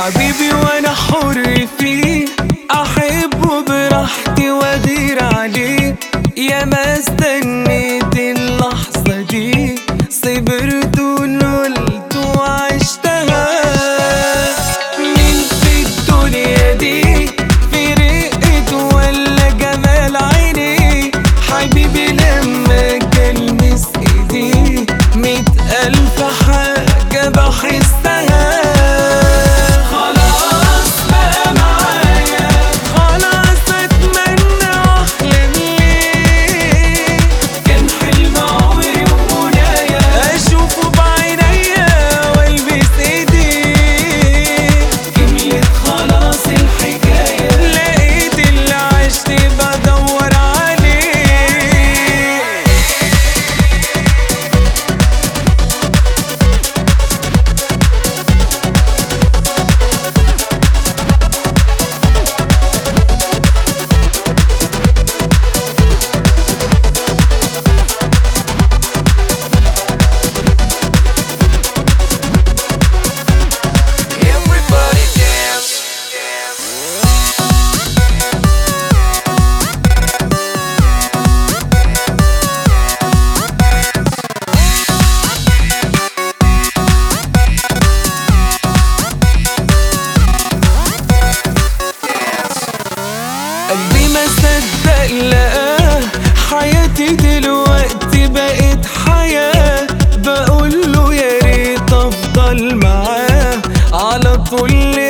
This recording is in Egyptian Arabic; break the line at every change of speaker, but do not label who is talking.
حبيبي وانا حر فيه احبه براحتي واغير عليه يا ما استنيت اللحظة دي صبرت ونلت وعشتها مين في الدنيا دي في رقة ولا جمال عيني حبيبي لما كلمس ايدي ميت ألف حاجة بحسها خلاص بقى معايا خلاص اتمنى واحلم ليه كان حلم عمري ومنايا اشوفه بعينيا والبس ايديه كملت خلاص الحكايه لقيت اللي عشت بدور عليه
Everybody dance, dance.
قلبي ما صدق لقاه حياتي دلوقتي بقت حياة بقول له يا ريت افضل معاه على طول